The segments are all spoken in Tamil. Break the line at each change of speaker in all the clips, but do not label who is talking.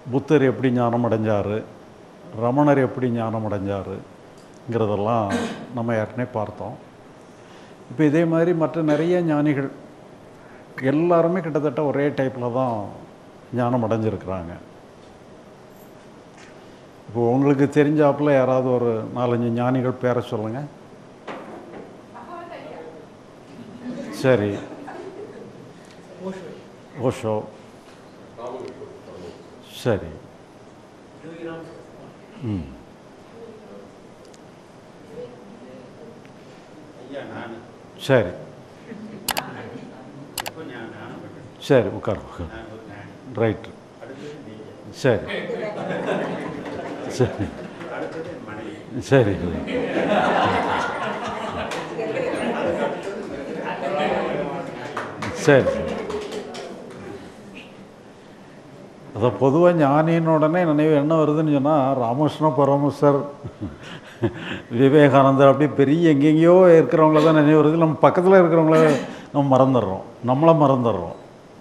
புத்தர் எப்படி ஞானம் அடைஞ்சார் ரமணர் எப்படி ஞானம் அடைஞ்சாருங்கிறதெல்லாம் நம்ம ஏற்கனவே பார்த்தோம் இப்போ இதே மாதிரி மற்ற நிறைய ஞானிகள் எல்லாருமே கிட்டத்தட்ட ஒரே டைப்பில் தான் ஞானம் அடைஞ்சிருக்கிறாங்க இப்போ உங்களுக்கு தெரிஞ்சாப்புல யாராவது ஒரு நாலஞ்சு ஞானிகள் பேரை சொல்லுங்கள் சரி ஓஷோ சரி ம்
ஐயா நான்
சரி
இப்போ நான் ஞானம் பெற்றேன்
சரி உட்காரு உட்காரு
நான் ஒரு ஞானி
ரைட்டு
அடுத்தது நீங்கள்
சரி சரி
அடுத்தது என் மனைவி
சரி சரி அதான் பொதுவாக ஞானின்னு உடனே நினைவு என்ன வருதுன்னு சொன்னால் ராமகிருஷ்ண பரமசர் விவேகானந்தர் அப்படி பெரிய எங்கெங்கேயோ இருக்கிறவங்கள தான் நினைவு வருது நம்ம பக்கத்தில் இருக்கிறவங்கள நம்ம மறந்துடுறோம் நம்மளை மறந்துடுறோம்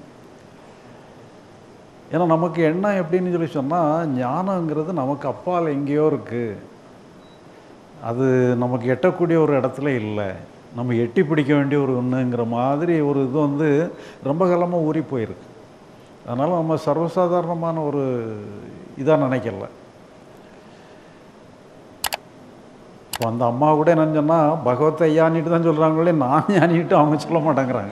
ஏன்னா நமக்கு எண்ணம் எப்படின்னு சொல்லி சொன்னால் ஞானங்கிறது நமக்கு அப்பால் எங்கேயோ இருக்குது அது நமக்கு எட்டக்கூடிய ஒரு இடத்துல இல்லை நம்ம எட்டி பிடிக்க வேண்டிய ஒரு ஒன்றுங்கிற மாதிரி ஒரு இது வந்து ரொம்ப காலமாக ஊறி போயிருக்கு அதனால் நம்ம சர்வசாதாரணமான ஒரு இதாக நினைக்கல இப்போ அந்த அம்மா கூட என்னன்னு சொன்னால் பகவத்தை ஐயானிட்டு தான் சொல்கிறாங்களே நான் ஞானிட்டு அவங்க சொல்ல மாட்டேங்கிறாங்க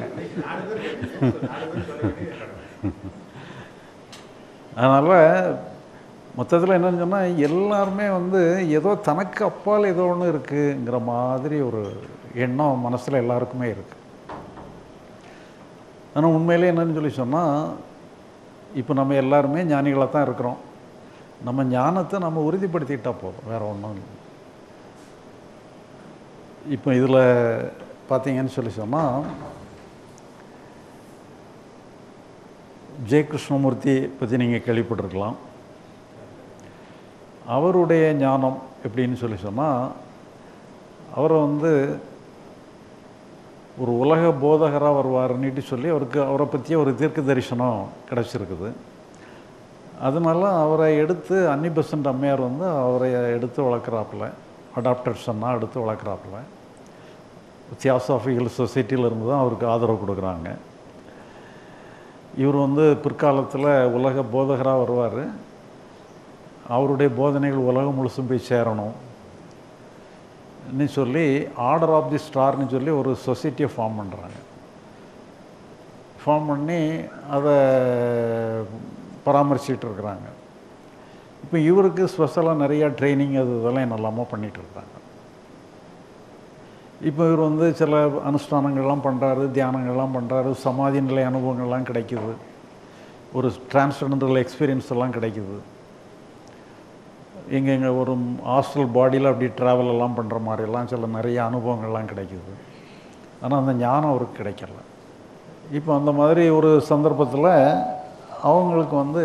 அதனால் மொத்தத்தில் என்னன்னு சொன்னால் எல்லாருமே வந்து ஏதோ தனக்கு அப்பால் ஏதோ ஒன்று இருக்குங்கிற மாதிரி ஒரு எண்ணம் மனசில் எல்லாருக்குமே இருக்குது ஆனால் உண்மையிலே என்னன்னு சொல்லி சொன்னால் இப்போ நம்ம எல்லாருமே ஞானிகளாக தான் இருக்கிறோம் நம்ம ஞானத்தை நம்ம உறுதிப்படுத்திக்கிட்டா போதும் வேறு ஒன்றும் இல்லை இப்போ இதில் பார்த்தீங்கன்னு சொல்லி சொன்னால் ஜெய கிருஷ்ணமூர்த்தி பற்றி நீங்கள் கேள்விப்பட்டிருக்கலாம் அவருடைய ஞானம் எப்படின்னு சொல்லி சொன்னால் அவரை வந்து ஒரு உலக போதகராக வருவாருன்னுட்டு சொல்லி அவருக்கு அவரை பற்றிய ஒரு தீர்க்க தரிசனம் கிடச்சிருக்குது அதனால அவரை எடுத்து அன்னி பெசன்ட் அம்மையார் வந்து அவரை எடுத்து வளர்க்குறாப்புல அடாப்டர் சொன்னால் எடுத்து வளர்க்குறாப்புல தியாசாஃபிகல் சொசைட்டியில் இருந்து தான் அவருக்கு ஆதரவு கொடுக்குறாங்க இவர் வந்து பிற்காலத்தில் உலக போதகராக வருவார் அவருடைய போதனைகள் உலகம் முழுசும் போய் சேரணும் ன்னு சொல்லி ஆர்டர் ஆஃப் தி ஸ்டார்னு சொல்லி ஒரு சொசைட்டியை ஃபார்ம் பண்ணுறாங்க ஃபார்ம் பண்ணி அதை பராமரிச்சுட்டு இருக்கிறாங்க இப்போ இவருக்கு ஸ்பெஷலாக நிறையா ட்ரைனிங் அது இதெல்லாம் என்னெல்லாமோ பண்ணிகிட்டு இருக்காங்க இப்போ இவர் வந்து சில அனுஷ்டானங்கள்லாம் பண்ணுறாரு தியானங்கள்லாம் பண்ணுறாரு சமாதி நிலை அனுபவங்கள்லாம் கிடைக்குது ஒரு டிரான்ஸ்ஜெண்டரல் எக்ஸ்பீரியன்ஸ் எல்லாம் கிடைக்குது எங்கே எங்கே ஒரு ஹாஸ்டல் பாடியில் அப்படி ட்ராவல் எல்லாம் பண்ணுற மாதிரிலாம் சில நிறைய அனுபவங்கள்லாம் கிடைக்குது ஆனால் அந்த ஞானம் அவருக்கு கிடைக்கல இப்போ அந்த மாதிரி ஒரு சந்தர்ப்பத்தில் அவங்களுக்கு வந்து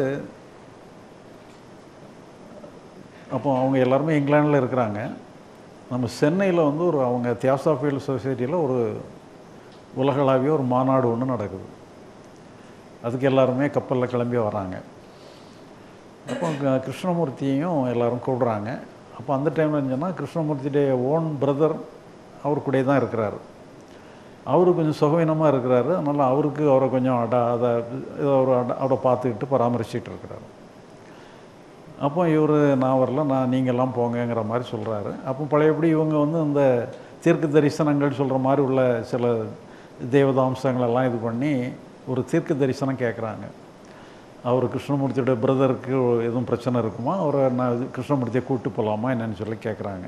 அப்போ அவங்க எல்லாருமே இங்கிலாண்டில் இருக்கிறாங்க நம்ம சென்னையில் வந்து ஒரு அவங்க தியாசாஃபியல் சொசைட்டியில் ஒரு உலகளாவிய ஒரு மாநாடு ஒன்று நடக்குது அதுக்கு எல்லாருமே கப்பலில் கிளம்பி வராங்க அப்போ க- கிருஷ்ணமூர்த்தியையும் எல்லாரும் கூப்பிடுறாங்க அப்போ அந்த டைமில் இருந்துச்சுன்னா கிருஷ்ணமூர்த்தியுடைய ஓன் பிரதர் அவர் கூடயே தான் இருக்கிறாரு அவரு கொஞ்சம் சுகவீனமாக இருக்கிறாரு அதனால் அவருக்கு அவரை கொஞ்சம் அடா அதை ஏதோ ஒரு அட அவரை பார்த்துக்கிட்டு பராமரிச்சிட்டு இருக்கிறாரு அப்போ இவர் நான் வரல நான் நீங்கள்லாம் போங்கங்கிற மாதிரி சொல்கிறாரு அப்போ பழையபடி இவங்க வந்து இந்த தீர்க்க தரிசனங்கள் சொல்கிற மாதிரி உள்ள சில தேவதாம்சங்களெல்லாம் இது பண்ணி ஒரு தீர்க்க தரிசனம் கேட்குறாங்க அவர் கிருஷ்ணமூர்த்தியோட பிரதருக்கு எதுவும் பிரச்சனை இருக்குமா அவரை நான் இது கிருஷ்ணமூர்த்தியை கூப்பிட்டு போகலாமா என்னன்னு சொல்லி கேட்குறாங்க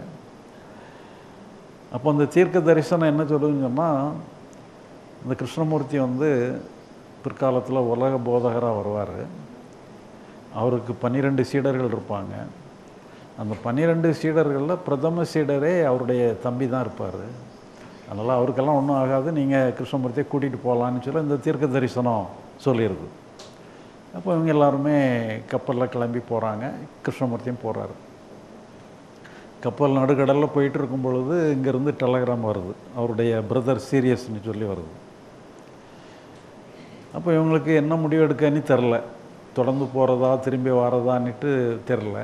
அப்போ அந்த தீர்க்க தரிசனம் என்ன சொல்லுதுன்னு சொன்னால் இந்த கிருஷ்ணமூர்த்தி வந்து பிற்காலத்தில் உலக போதகராக வருவார் அவருக்கு பன்னிரெண்டு சீடர்கள் இருப்பாங்க அந்த பன்னிரெண்டு சீடர்களில் பிரதம சீடரே அவருடைய தம்பி தான் இருப்பார் அதனால் அவருக்கெல்லாம் ஒன்றும் ஆகாது நீங்கள் கிருஷ்ணமூர்த்தியை கூட்டிகிட்டு போகலான்னு சொல்லி இந்த தீர்க்க தரிசனம் சொல்லியிருக்கு அப்போ இவங்க எல்லாருமே கப்பலில் கிளம்பி போகிறாங்க கிருஷ்ணமூர்த்தியும் போகிறாரு கப்பல் நடுக்கடலில் போயிட்டு இருக்கும் பொழுது இங்கேருந்து டெலகிராம் வருது அவருடைய பிரதர் சீரியஸ்னு சொல்லி வருது அப்போ இவங்களுக்கு என்ன முடிவு எடுக்கன்னு தெரில தொடர்ந்து போகிறதா திரும்பி வரதான்னுட்டு தெரில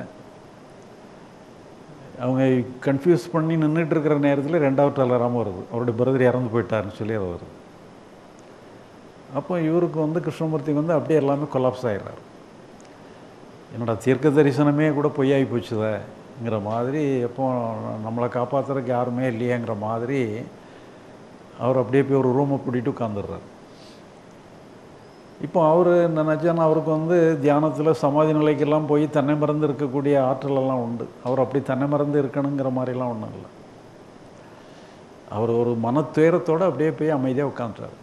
அவங்க கன்ஃபியூஸ் பண்ணி நின்றுட்டு இருக்கிற நேரத்தில் ரெண்டாவது அலாரம் வருது அவருடைய பிரதர் இறந்து போயிட்டாருன்னு சொல்லி அது வருது அப்போ இவருக்கு வந்து கிருஷ்ணமூர்த்திக்கு வந்து அப்படியே எல்லாமே கொலாப்ஸ் ஆகிடுறாரு என்னோட தீர்க்க தரிசனமே கூட பொய்யாகி போச்சுதேங்கிற மாதிரி எப்போ நம்மளை காப்பாற்றுறதுக்கு யாருமே இல்லையேங்கிற மாதிரி அவர் அப்படியே போய் ஒரு ரூமை பூட்டிட்டு உட்காந்துடுறாரு இப்போ அவர் நினச்சானா அவருக்கு வந்து தியானத்தில் சமாதி நிலைக்கெல்லாம் போய் தன்னை மறந்து இருக்கக்கூடிய ஆற்றலெல்லாம் உண்டு அவர் அப்படி தன்னை மறந்து இருக்கணுங்கிற மாதிரிலாம் ஒன்றும் இல்லை அவர் ஒரு மனத்துயரத்தோடு அப்படியே போய் அமைதியாக உட்காந்துட்டார்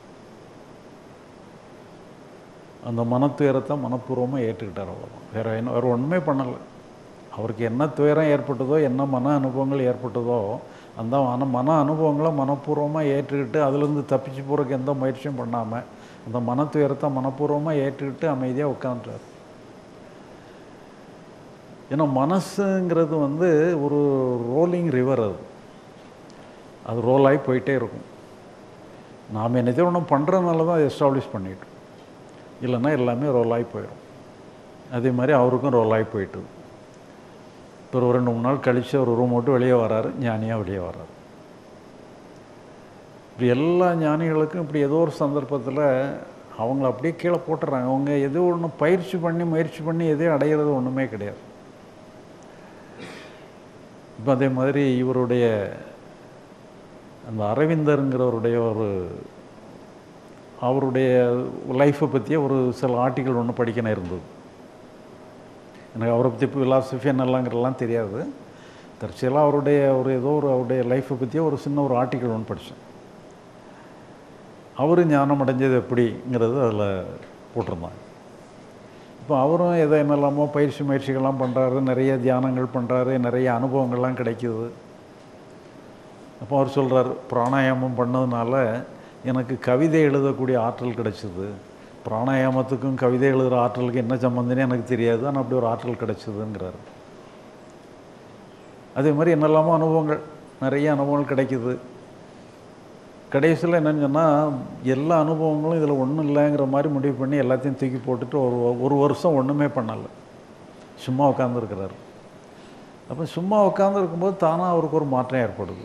அந்த மனத்துயரத்தை மனப்பூர்வமாக ஏற்றுக்கிட்டார் அவ்வளோதான் வேறு என்ன வேறு ஒன்றுமே பண்ணலை அவருக்கு என்ன துயரம் ஏற்பட்டதோ என்ன மன அனுபவங்கள் ஏற்பட்டதோ அந்த மன மன அனுபவங்களை மனப்பூர்வமாக ஏற்றுக்கிட்டு அதுலேருந்து தப்பிச்சு போகிறதுக்கு எந்த முயற்சியும் பண்ணாமல் அந்த மனத்துயரத்தை மனப்பூர்வமாக ஏற்றுக்கிட்டு அமைதியாக உட்காந்துட்டார் ஏன்னா மனசுங்கிறது வந்து ஒரு ரோலிங் ரிவர் அது அது ரோல் ஆகி போயிட்டே இருக்கும் நாம் என்னத்தையும் ஒன்று பண்ணுறதுனால தான் எஸ்டாப்ளிஷ் பண்ணிட்டோம் இல்லைன்னா எல்லாமே ரோல் ஆகி போயிடும் அதே மாதிரி அவருக்கும் ரோல் ஆகி போயிட்டு இப்போ ஒரு ரெண்டு மூணு நாள் கழித்து ஒரு ரூம் விட்டு வெளியே வராரு ஞானியாக வெளியே வராரு இப்படி எல்லா ஞானிகளுக்கும் இப்படி ஏதோ ஒரு சந்தர்ப்பத்தில் அவங்கள அப்படியே கீழே போட்டுறாங்க அவங்க எதோ ஒன்று பயிற்சி பண்ணி முயற்சி பண்ணி எதையும் அடையிறது ஒன்றுமே கிடையாது இப்போ அதே மாதிரி இவருடைய அந்த அரவிந்தருங்கிறவருடைய ஒரு அவருடைய லைஃப்பை பற்றிய ஒரு சில ஆர்டிக்கல் ஒன்று படிக்கணும் இருந்தது எனக்கு அவரை பற்றி ஃபிலாசபி என்னெல்லாங்கிறலாம் தெரியாது தற்செயலாக அவருடைய ஒரு ஏதோ ஒரு அவருடைய லைஃப்பை பற்றிய ஒரு சின்ன ஒரு ஆர்டிக்கல் ஒன்று படித்தேன் அவர் ஞானம் அடைஞ்சது எப்படிங்கிறது அதில் போட்டிருந்தாங்க இப்போ அவரும் எதை என்னெல்லாமோ பயிற்சி முயற்சிகள்லாம் பண்ணுறாரு நிறைய தியானங்கள் பண்ணுறாரு நிறைய அனுபவங்கள்லாம் கிடைக்குது அப்போ அவர் சொல்கிறார் பிராணாயாமம் பண்ணதுனால எனக்கு கவிதை எழுதக்கூடிய ஆற்றல் கிடைச்சிது பிராணாயாமத்துக்கும் கவிதை எழுதுகிற ஆற்றலுக்கு என்ன சம்மந்தனே எனக்கு தெரியாது ஆனால் அப்படி ஒரு ஆற்றல் கிடைச்சிதுங்கிறார் அதே மாதிரி என்னெல்லாமோ அனுபவங்கள் நிறைய அனுபவங்கள் கிடைக்குது கடைசியில் என்னன்னு சொன்னால் எல்லா அனுபவங்களும் இதில் ஒன்றும் இல்லைங்கிற மாதிரி முடிவு பண்ணி எல்லாத்தையும் தூக்கி போட்டுட்டு ஒரு ஒரு வருஷம் ஒன்றுமே பண்ணலை சும்மா உட்காந்துருக்கிறாரு அப்போ சும்மா உட்காந்துருக்கும்போது தானாக அவருக்கு ஒரு மாற்றம் ஏற்படுது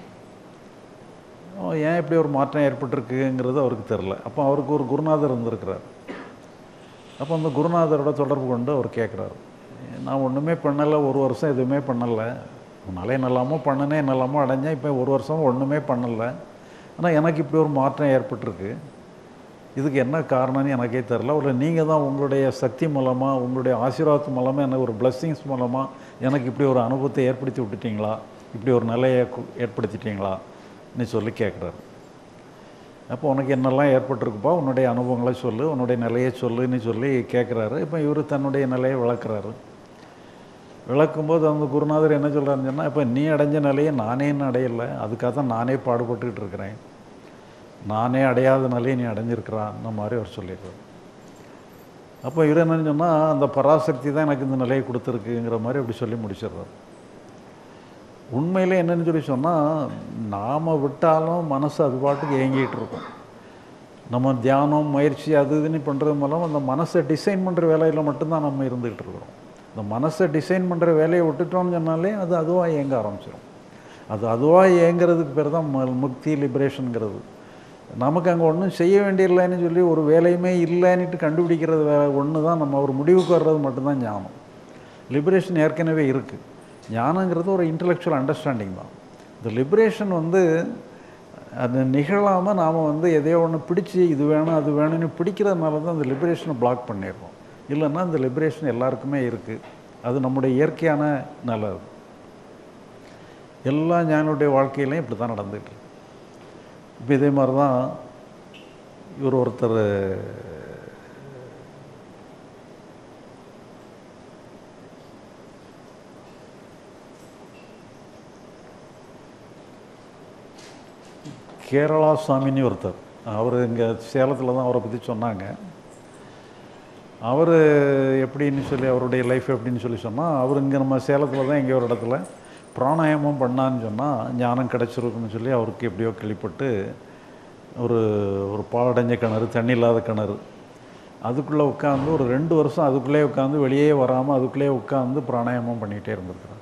ஏன் இப்படி ஒரு மாற்றம் ஏற்பட்டிருக்குங்கிறது அவருக்கு தெரில அப்போ அவருக்கு ஒரு குருநாதர் இருந்திருக்கிறார் அப்போ அந்த குருநாதரோட தொடர்பு கொண்டு அவர் கேட்குறாரு நான் ஒன்றுமே பண்ணலை ஒரு வருஷம் எதுவுமே பண்ணலை முன்னாலே என்னெல்லாமோ பண்ணினேன் என்னெல்லாமோ அடைஞ்சேன் இப்போ ஒரு வருஷம் ஒன்றுமே பண்ணலை ஆனால் எனக்கு இப்படி ஒரு மாற்றம் ஏற்பட்டிருக்கு இதுக்கு என்ன காரணம்னு எனக்கே தெரில ஒரு நீங்கள் தான் உங்களுடைய சக்தி மூலமாக உங்களுடைய ஆசீர்வாதத்து மூலமாக எனக்கு ஒரு பிளஸ்ஸிங்ஸ் மூலமாக எனக்கு இப்படி ஒரு அனுபவத்தை ஏற்படுத்தி விட்டுட்டீங்களா இப்படி ஒரு நிலையை ஏற்படுத்திட்டீங்களா நீ சொல்லி கேட்குறாரு அப்போ உனக்கு என்னெல்லாம் ஏற்பட்டிருக்குப்பா உன்னுடைய அனுபவங்களை சொல்லு உன்னுடைய நிலையை சொல்லுன்னு சொல்லி கேட்குறாரு இப்போ இவர் தன்னுடைய நிலையை விளக்குறாரு விளக்கும்போது அந்த குருநாதர் என்ன சொல்கிறாருன்னு சொன்னால் இப்போ நீ அடைஞ்ச நிலையை நானே இன்னும் அடையலை அதுக்காக தான் நானே பாடுபட்டுக்கிட்டு இருக்கிறேன் நானே அடையாத நிலையை நீ அடைஞ்சிருக்கிறான் மாதிரி அவர் சொல்லிடுறாரு அப்போ இவர் என்னன்னு சொன்னால் அந்த பராசக்தி தான் எனக்கு இந்த நிலையை கொடுத்துருக்குங்கிற மாதிரி அப்படி சொல்லி முடிச்சிடுறாரு உண்மையில் என்னன்னு சொல்லி சொன்னால் நாம் விட்டாலும் மனசு அது பாட்டுக்கு ஏங்கிட்டு இருக்கும் நம்ம தியானம் முயற்சி அது இதுன்னு பண்ணுறது மூலம் அந்த மனசை டிசைன் பண்ணுற வேலையில் மட்டும்தான் நம்ம இருந்துக்கிட்டு இருக்கிறோம் இந்த மனசை டிசைன் பண்ணுற வேலையை விட்டுட்டோம்னு சொன்னாலே அது அதுவாக இயங்க ஆரம்பிச்சிடும் அது அதுவாக இயங்கிறதுக்கு பேர் தான் ம- முக்தி லிபரேஷனுங்கிறது நமக்கு அங்கே ஒன்றும் செய்ய வேண்டியதில்லைன்னு சொல்லி ஒரு வேலையுமே இல்லைன்னுட்டு கண்டுபிடிக்கிறது வே ஒன்று தான் நம்ம ஒரு முடிவுக்கு வர்றது மட்டும்தான் ஞானம் லிபரேஷன் ஏற்கனவே இருக்குது ஞானங்கிறது ஒரு இன்டலெக்சுவல் அண்டர்ஸ்டாண்டிங் தான் இந்த லிபரேஷன் வந்து அது நிகழாமல் நாம் வந்து எதையோ ஒன்று பிடிச்சி இது வேணும் அது வேணும்னு பிடிக்கிறதுனால தான் அந்த லிபரேஷனை பிளாக் பண்ணிடுறோம் இல்லைன்னா அந்த லிபரேஷன் எல்லாருக்குமே இருக்குது அது நம்முடைய இயற்கையான நிலை அது. எல்லா ஞானியுடைய வாழ்க்கையிலையும் இப்படி தான் நடந்துகிட்டு இருக்கு இப்போ இதே மாதிரி தான் இவர் ஒருத்தர் கேரளா சுவாமின்னு ஒருத்தர் அவர் இங்கே சேலத்தில் தான் அவரை பற்றி சொன்னாங்க அவர் எப்படின்னு சொல்லி அவருடைய லைஃப் எப்படின்னு சொல்லி சொன்னால் அவர் இங்கே நம்ம சேலத்தில் தான் எங்கேயோ ஒரு இடத்துல பிராணாயாமம் பண்ணான்னு சொன்னால் ஞானம் கிடச்சிருக்குன்னு சொல்லி அவருக்கு எப்படியோ கேள்விப்பட்டு ஒரு ஒரு பாழடைஞ்ச கிணறு தண்ணி இல்லாத கிணறு அதுக்குள்ளே உட்காந்து ஒரு ரெண்டு வருஷம் அதுக்குள்ளேயே உட்காந்து வெளியே வராமல் அதுக்குள்ளேயே உட்காந்து பிராணாயாமம் பண்ணிகிட்டே இருந்திருக்கிறார்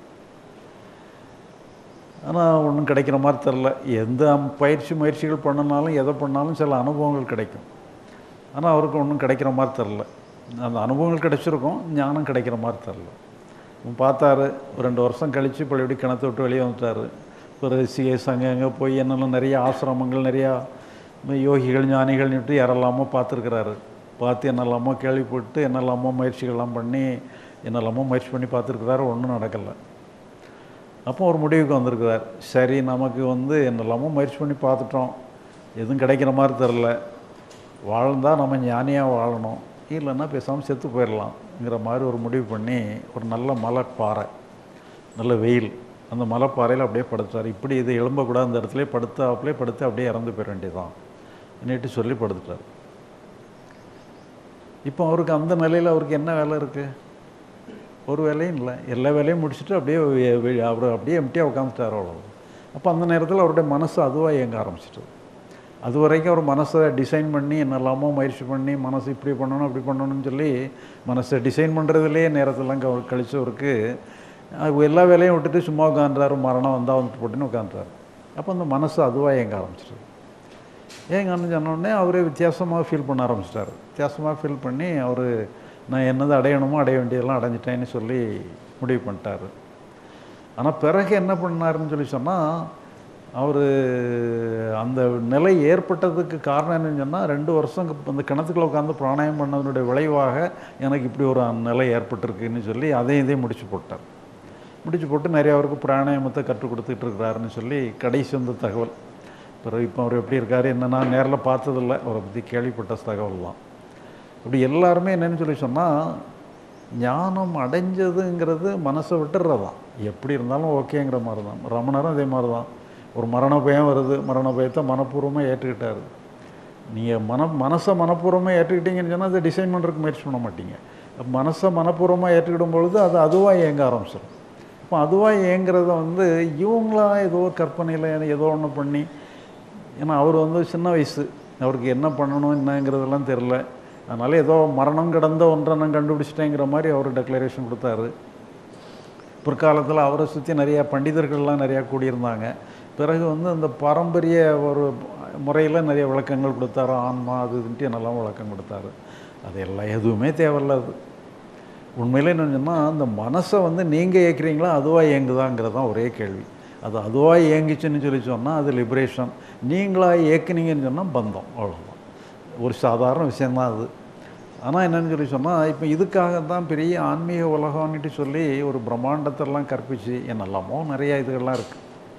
ஆனால் ஒன்றும் கிடைக்கிற மாதிரி தெரில எந்த பயிற்சி முயற்சிகள் பண்ணினாலும் எதை பண்ணாலும் சில அனுபவங்கள் கிடைக்கும் ஆனால் அவருக்கு ஒன்றும் கிடைக்கிற மாதிரி தெரில அந்த அனுபவங்கள் கிடைச்சிருக்கும் ஞானம் கிடைக்கிற மாதிரி தெரில பார்த்தாரு ஒரு ரெண்டு வருஷம் கழித்து பழையபடி கிணத்தை விட்டு வெளியே வந்துட்டார் பிறகு சிஎஸ் அங்கே அங்கே போய் என்னெல்லாம் நிறைய ஆசிரமங்கள் நிறையா யோகிகள் ஞானிகள்னுட்டு யாரெல்லாமோ பார்த்துருக்குறாரு பார்த்து என்னெல்லாமோ கேள்விப்பட்டு என்னெல்லாமோ முயற்சிகள்லாம் பண்ணி என்னெல்லாமோ முயற்சி பண்ணி பார்த்துருக்குறாரு ஒன்றும் நடக்கலை அப்போ ஒரு முடிவுக்கு வந்திருக்கிறார் சரி நமக்கு வந்து என்னெல்லாமோ முயற்சி பண்ணி பார்த்துட்டோம் எதுவும் கிடைக்கிற மாதிரி தெரில வாழ்ந்தால் நம்ம ஞானியாக வாழணும் இல்லைன்னா பேசாமல் செத்து போயிடலாம்ங்கிற மாதிரி ஒரு முடிவு பண்ணி ஒரு நல்ல மலைப்பாறை நல்ல வெயில் அந்த மலைப்பாறையில் அப்படியே படுத்தார் இப்படி இது எழும்பக்கூடாது அந்த இடத்துல படுத்தாப்புலேயே படுத்து அப்படியே இறந்து போயிட வேண்டியதான் நேற்று சொல்லி படுத்துட்டார் இப்போ அவருக்கு அந்த நிலையில் அவருக்கு என்ன வேலை இருக்குது ஒரு வேலையும் இல்லை எல்லா வேலையும் முடிச்சுட்டு அப்படியே வெ- வெ- அவர் அப்படியே எம்டியாக உட்காந்துட்டார் அவ்வளோ அப்போ அந்த நேரத்தில் அவருடைய மனசு அதுவாக இயங்க ஆரம்பிச்சிட்டது அது வரைக்கும் அவர் மனசை டிசைன் பண்ணி என்னெல்லாமோ முயற்சி பண்ணி மனசு இப்படி பண்ணணும் அப்படி பண்ணணும்னு சொல்லி மனசை டிசைன் பண்ணுறதுலேயே நேரத்தெல்லாம் க கழிச்சவருக்கு அது எல்லா வேலையும் விட்டுட்டு சும்மா உட்காந்துறாரு மரணம் வந்தால் வந்துட்டு போட்டுன்னு உட்காந்துறாரு அப்போ அந்த மனசு அதுவாக இயங்க ஆரம்பிச்சிட்டது ஏங்கன்னு சொன்னோடனே அவரே வித்தியாசமாக ஃபீல் பண்ண ஆரம்பிச்சிட்டாரு வித்தியாசமாக ஃபீல் பண்ணி அவர் நான் என்னது அடையணுமோ அடைய வேண்டியதெல்லாம் அடைஞ்சிட்டேன்னு சொல்லி முடிவு பண்ணிட்டாரு ஆனால் பிறகு என்ன பண்ணாருன்னு சொல்லி சொன்னால் அவர் அந்த நிலை ஏற்பட்டதுக்கு காரணம் என்னன்னு சொன்னால் ரெண்டு வருஷம் அந்த கிணத்துக்குள்ள உட்காந்து பிராணாயம் பண்ணதனுடைய விளைவாக எனக்கு இப்படி ஒரு நிலை ஏற்பட்டிருக்குன்னு சொல்லி அதையும் இதையும் முடிச்சு போட்டார் முடிச்சு போட்டு நிறைய அவருக்கு பிராணாயாமத்தை கற்றுக் கொடுத்துட்டு இருக்கிறாருன்னு சொல்லி கடைசி வந்த தகவல் பிறகு இப்போ அவர் எப்படி இருக்காரு என்னன்னா நேரில் பார்த்ததில்ல அவரை பற்றி கேள்விப்பட்ட தகவல் தான் இப்படி எல்லாருமே என்னன்னு சொல்லி சொன்னால் ஞானம் அடைஞ்சதுங்கிறது மனசை விட்டுறதான் எப்படி இருந்தாலும் ஓகேங்கிற மாதிரி தான் ரமணரும் அதே மாதிரி தான் ஒரு மரண பயம் வருது மரண பயத்தை மனப்பூர்வமாக ஏற்றுக்கிட்டாரு நீங்கள் மன மனசை மனப்பூர்வமாக ஏற்றுக்கிட்டீங்கன்னு சொன்னால் அதை டிசைன் பண்ணுறதுக்கு முயற்சி பண்ண மாட்டீங்க அப்ப மனசை மனப்பூர்வமாக ஏற்றுக்கிடும் பொழுது அது அதுவாக இயங்க ஆரம்பிச்சிடும் அப்போ அதுவாக இயங்குறத வந்து இவங்களா ஏதோ கற்பனையில் ஏதோ ஒன்று பண்ணி ஏன்னா அவர் வந்து சின்ன வயசு அவருக்கு என்ன பண்ணணும் என்னங்கிறதெல்லாம் தெரில அதனால் ஏதோ மரணம் கடந்த ஒன்றை நான் கண்டுபிடிச்சிட்டேங்கிற மாதிரி அவர் டெக்ளரேஷன் கொடுத்தாரு பிற்காலத்தில் அவரை சுற்றி நிறைய பண்டிதர்கள்லாம் நிறையா கூடியிருந்தாங்க பிறகு வந்து அந்த பாரம்பரிய ஒரு முறையில் நிறைய விளக்கங்கள் கொடுத்தாரு ஆன்மா அது இதுன்ட்டு என்னெல்லாம் விளக்கம் கொடுத்தாரு அது எல்லாம் எதுவுமே தேவையில்ல அது உண்மையிலே என்ன சொன்னால் அந்த மனசை வந்து நீங்கள் இயக்குறீங்களா அதுவாக இயங்குதாங்கிறது தான் ஒரே கேள்வி அது அதுவாக இயங்குச்சுன்னு சொல்லி சொன்னால் அது லிபரேஷன் நீங்களாக இயக்குனீங்கன்னு சொன்னால் பந்தம் அவ்வளோதான் ஒரு சாதாரண விஷயந்தான் அது ஆனால் என்னன்னு சொல்லி சொன்னால் இப்போ இதுக்காக தான் பெரிய ஆன்மீக உலகம்னுட்டு சொல்லி ஒரு பிரம்மாண்டத்தெல்லாம் கற்பிச்சு என்னெல்லாமோ நிறையா இதுகள்லாம் இருக்குது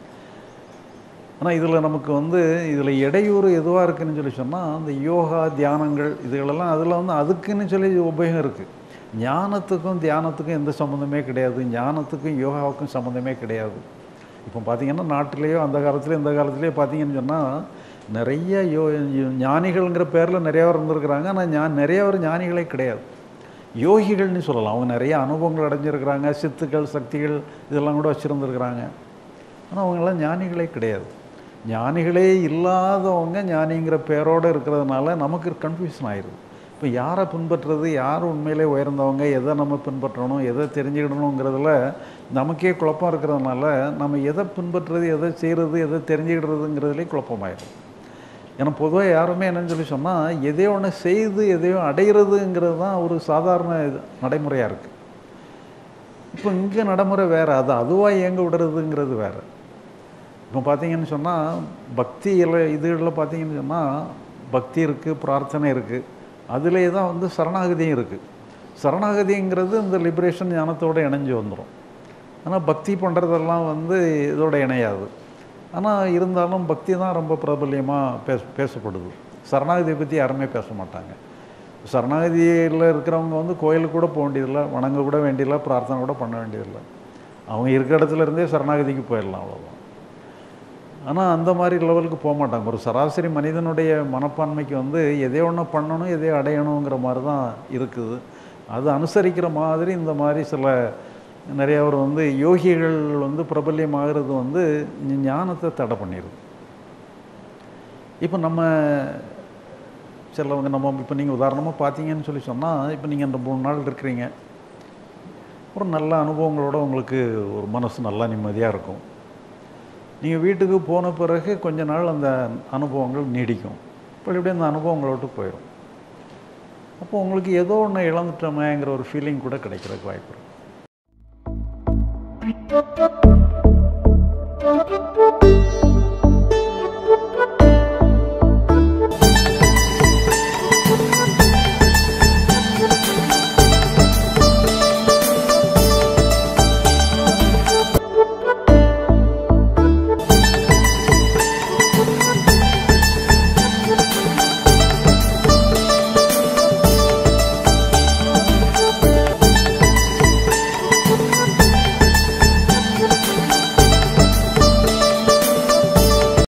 ஆனால் இதில் நமக்கு வந்து இதில் இடையூறு எதுவாக இருக்குன்னு சொல்லி சொன்னால் அந்த யோகா தியானங்கள் இதுகளெல்லாம் அதில் வந்து அதுக்குன்னு சொல்லி உபயோகம் இருக்குது ஞானத்துக்கும் தியானத்துக்கும் எந்த சம்மந்தமே கிடையாது ஞானத்துக்கும் யோகாவுக்கும் சம்மந்தமே கிடையாது இப்போ பார்த்தீங்கன்னா நாட்டிலேயோ அந்த காலத்துலேயோ இந்த காலத்துலேயோ பார்த்தீங்கன்னு சொன்னால் நிறைய யோ ஞானிகள்ங்கிற பேரில் நிறைய பேர் இருந்திருக்கிறாங்க ஆனால் ஞா நிறைய பேர் ஞானிகளே கிடையாது யோகிகள்னு சொல்லலாம் அவங்க நிறைய அனுபவங்கள் அடைஞ்சிருக்கிறாங்க சித்துக்கள் சக்திகள் இதெல்லாம் கூட வச்சுருந்துருக்குறாங்க ஆனால் அவங்கெல்லாம் ஞானிகளே கிடையாது ஞானிகளே இல்லாதவங்க ஞானிங்கிற பேரோடு இருக்கிறதுனால நமக்கு கன்ஃபியூஷன் ஆயிடுது இப்போ யாரை பின்பற்றுறது யார் உண்மையிலே உயர்ந்தவங்க எதை நம்ம பின்பற்றணும் எதை தெரிஞ்சுக்கிடணுங்கிறதுல நமக்கே குழப்பம் இருக்கிறதுனால நம்ம எதை பின்பற்றுறது எதை செய்கிறது எதை தெரிஞ்சுக்கிடுறதுங்கிறதுலே குழப்பமாயிடும் ஏன்னா பொதுவாக யாருமே என்னன்னு சொல்லி சொன்னால் எதையோ ஒன்று செய்து எதையோ அடைகிறதுங்கிறது தான் ஒரு சாதாரண இது நடைமுறையாக இருக்குது இப்போ இங்கே நடைமுறை வேறு அது அதுவாக இயங்க விடுறதுங்கிறது வேறு இப்போ பார்த்தீங்கன்னு சொன்னால் பக்தியில் இதுகளில் பார்த்தீங்கன்னு சொன்னால் பக்தி இருக்குது பிரார்த்தனை இருக்குது அதிலே தான் வந்து சரணாகதியும் இருக்குது சரணாகதிங்கிறது இந்த லிபரேஷன் ஞானத்தோடு இணைஞ்சு வந்துடும் ஆனால் பக்தி பண்ணுறதெல்லாம் வந்து இதோட இணையாது ஆனால் இருந்தாலும் பக்தி தான் ரொம்ப பிரபல்யமாக பேச பேசப்படுது சரணாகதியை பற்றி யாருமே பேச மாட்டாங்க சரணாகதியில் இருக்கிறவங்க வந்து கோயிலுக்கு கூட போக வேண்டியதில்லை வணங்க கூட வேண்டியதில்லை பிரார்த்தனை கூட பண்ண வேண்டியதில்லை அவங்க இருக்கிற இடத்துல இருந்தே சரணாகதிக்கு போயிடலாம் அவ்வளோதான் ஆனால் அந்த மாதிரி லெவலுக்கு போக மாட்டாங்க ஒரு சராசரி மனிதனுடைய மனப்பான்மைக்கு வந்து எதையோ ஒன்று பண்ணணும் எதையோ அடையணுங்கிற மாதிரி தான் இருக்குது அது அனுசரிக்கிற மாதிரி இந்த மாதிரி சில நிறைய பேர் வந்து யோகிகள் வந்து பிரபல்யமாகிறது வந்து ஞானத்தை தடை பண்ணிடுது இப்போ நம்ம சிலவங்க நம்ம இப்போ நீங்கள் உதாரணமாக பார்த்தீங்கன்னு சொல்லி சொன்னால் இப்போ நீங்கள் இந்த மூணு நாள் இருக்கிறீங்க ஒரு நல்ல அனுபவங்களோட உங்களுக்கு ஒரு மனசு நல்லா நிம்மதியாக இருக்கும் நீங்கள் வீட்டுக்கு போன பிறகு கொஞ்ச நாள் அந்த அனுபவங்கள் நீடிக்கும் இப்படி அந்த அனுபவங்களை விட்டு போயிடும் அப்போ உங்களுக்கு ஏதோ ஒன்று இழந்துட்டோமேங்கிற ஒரு ஃபீலிங் கூட கிடைக்கிறதுக்கு வாய்ப்பு இருக்கு